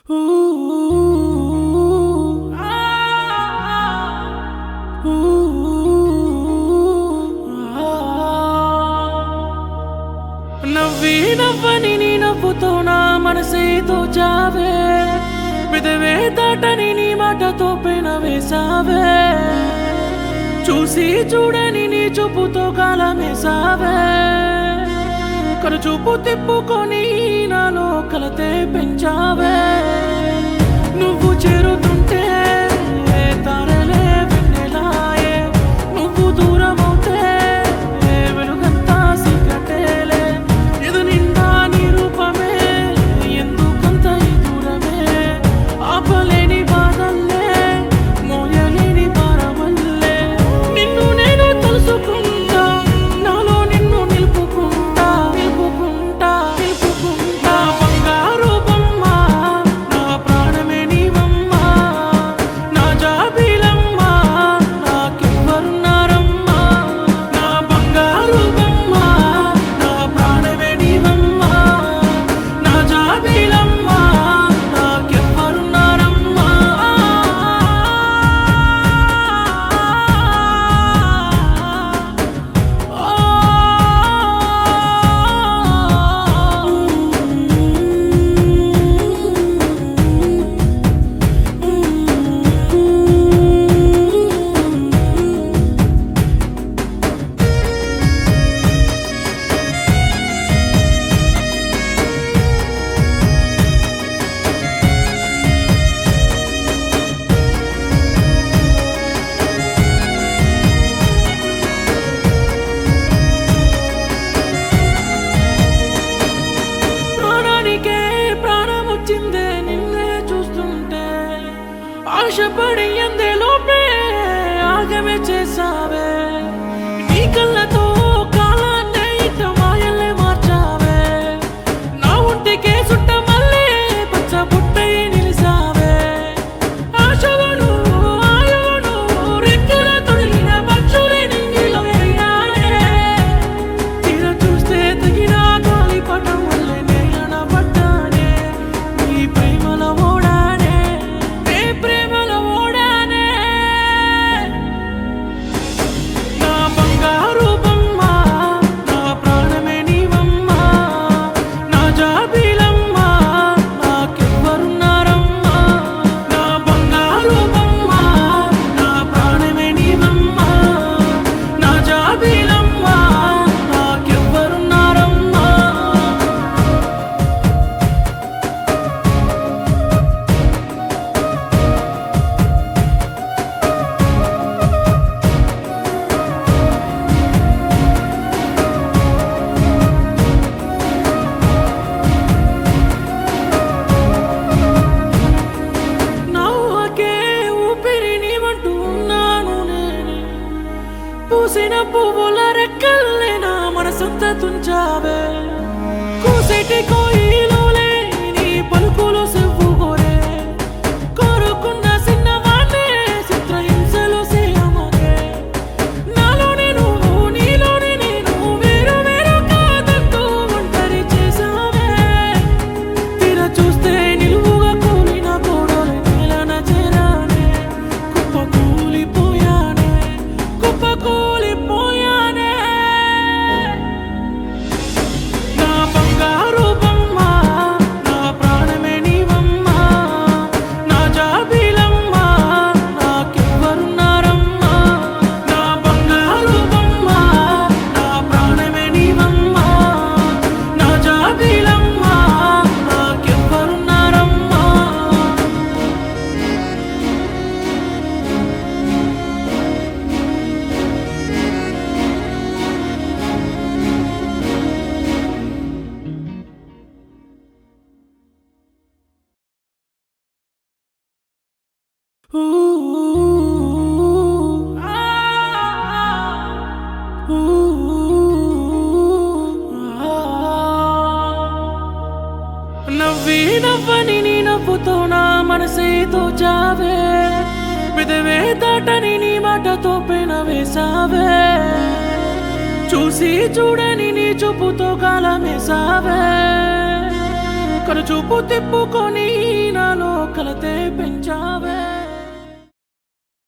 నవ్వి నవ్వని నీ నవ్వుతో నా మనసే తోచావే పెదవే దాటని నీ మాటతో పెన వేసావే చూసి చూడని నీ చూపుతో కాలమేసావే కను చూపు తిప్పుకొని నాలో కలతే పెంచావే నువ్వు చేరుతుంటే తారలే వెన్నెలాయే నువ్వు దూరం అవుతే వెలుగంతా సీకటేలే ఎదు నిండా నీ రూపమే ఎందుకంత ఈ దూరమే ఆపలేని బాధల్లే మోయలేని భారమల్లే నిన్ను నేను తెలుసుకుంటా నాలో నిన్ను నిలుపుకుంటా నిలుపుకుంటా నిలుపుకుంటా బంగారు బొమ్మ నా ప్రాణమే నీవమ్మ నా జాబిలమ్మ నాకెవ్వరున్నారమ్మా నా బంగారు బొమ్మ నా ప్రాణమే నీవమ్మ నా జాబిలమ్మ నాకెవ్వరున్నారమ్మా ప్రాణానికే ప్రాణం వచ్చిందే నిన్నే చూస్తుంటే ఆశపడి ఎందే లోపే ఆగమే చేసావే నీ కళ్ళతో కాలాన్నే ఇట్ట మాయల్లే మార్చావే నా ఒంటికే సుట్ట మళ్ళీ పచ్చ బుట్టై నిలిసావే ఆశవను ఆయువును రెక్కల తొడిగిన పక్షులే నింగిలో ఎగిరానే తీర చూస్తే తగిన గాలి పటం వల్లే నేలన పడ్డానే నీ ప్రేమల ఓడానే నీ ప్రేమల ఓడానే నా బంగారు బొమ్మ నా ప్రాణమే నీవమ్మ నా జాబిలమ్మ నాకెవ్వరున్నారమ్మా నా బంగారు బొమ్మ నా ప్రాణమే నీవమ్మ నా జాబిలమ్మ నాకెవ్వరున్నారమ్మా నవ్వకే ఊపిరి నీవంటూ ఉన్నాను నేనే పూసిన పువ్వుల రెక్కల్లే నా మనసంతా తుంచావే కూసేటి కోయిలోలే నీ పలుకులు సెవ్వుగోరే కోరుకున్న చిన్నవాణ్ణే చిత్రహింసలు సేయమగే నాలోనే నువ్వు నీలోనే నేను వేరు వేరు కాదంటూ ఒంటరి చేసావే తీర చూస్తే నిలువుగా కూలిన కోడలు నేలన చేరానే కుప్ప కూలిపోయానే కుప్ప కూలిపోయానే నా బంగారు బొమ్మ నా ప్రాణమే నీవమ్మ నా జాబిలమ్మ నాకెవ్వరున్నారమ్మా నా బంగారు బొమ్మ నా ప్రాణమే నీవమ్మ నా జాబిలమ్మ నాకెవ్వరున్నారమ్మా నవ్వి నవ్వని నీ నవ్వుతో నా మనసే తోచావే పెదవే దాటని నీ మాటతో పెన వేసావే చూసి చూడని నీ చూపుతో కాలమేసావే కను చూపు తిప్పుకొని నాలో కలతే పెంచావే